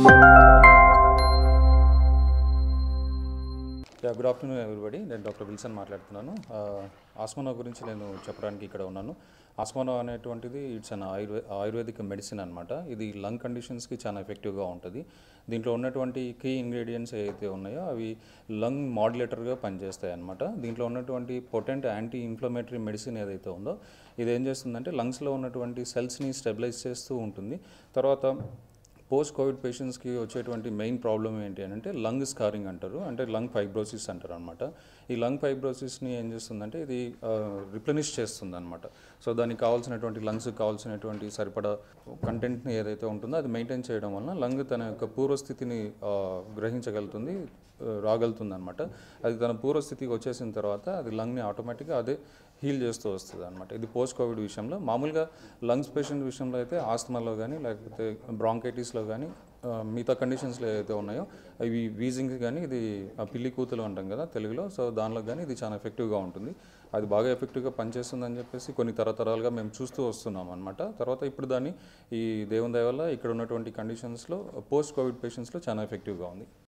yeah good afternoon everybody నేను doctor Wilson మాట్లాడుతున్నాను ఆస్మోనో గురించి నేను చెప్పడానికి ఇక్కడ ఉన్నాను ఆస్మోనో అనేటువంటిది ఇట్స్ అన్ ఆయుర్వే ఆయుర్వేదిక్ మెడిసిన్ అనమాట ఇది లంగ్ కండిషన్స్కి చాలా ఎఫెక్టివ్గా ఉంటుంది దీంట్లో ఉన్నటువంటి కీ ఇంగ్రీడియంట్స్ ఏవైతే ఉన్నాయో అవి లంగ్ మాడ్యులేటర్గా పనిచేస్తాయి అనమాట దీంట్లో ఉన్నటువంటి పొటెంట్ యాంటీ ఇన్ఫ్లమేటరీ మెడిసిన్ ఏదైతే ఉందో ఇది ఏం చేస్తుందంటే లంగ్స్లో ఉన్నటువంటి సెల్స్ని స్టెబిలైజ్ చేస్తూ ఉంటుంది తర్వాత పోస్ట్ కోవిడ్ పేషెంట్స్కి వచ్చేటువంటి మెయిన్ ప్రాబ్లం ఏంటి అని అంటే లంగ్ స్కారింగ్ అంటారు అంటే లంగ్ ఫైబ్రోసిస్ అంటారు అనమాట ఈ లంగ్ ఫైబ్రోసిస్ని ఏం చేస్తుందంటే ఇది రిప్లనిష్ చేస్తుంది అనమాట సో దానికి కావాల్సినటువంటి లంగ్స్కి కావాల్సినటువంటి సరిపడా కంటెంట్ని ఏదైతే ఉంటుందో అది మెయింటైన్ చేయడం వలన లంగ్ తన యొక్క పూర్వస్థితిని ఆ, గ్రహించగలుగుతుంది ఆ, రాగలుగుతుంది అనమాట అది తన పూర్వస్థితికి వచ్చేసిన తర్వాత అది లంగ్ని ఆటోమేటిక్గా అదే హీల్ చేస్తూ వస్తుంది అనమాట ఇది పోస్ట్ కోవిడ్ విషయంలో మామూలుగా లంగ్స్ పేషెంట్ విషయంలో అయితే ఆస్తమాలో కానీ లేకపోతే బ్రాంకైటిస్లో కానీ ఆ, మిగతా కండిషన్స్లో ఏదైతే ఉన్నాయో అవి వీజింగ్ కానీ ఇది ఆ, పిల్లి కూతులు అంటాం కదా తెలుగులో సో దానిలో కానీ ఇది చాలా ఎఫెక్టివ్గా ఉంటుంది అది బాగా ఎఫెక్టివ్గా పనిచేస్తుందని చెప్పేసి కొన్ని తరతరాలుగా మేము చూస్తూ వస్తున్నాం అనమాట తర్వాత ఇప్పుడు దాన్ని ఈ దేవుని దయ వల్ల ఇక్కడ ఉన్నటువంటి కండిషన్స్లో పోస్ట్ కోవిడ్ పేషెంట్స్లో చాలా ఎఫెక్టివ్గా ఉంది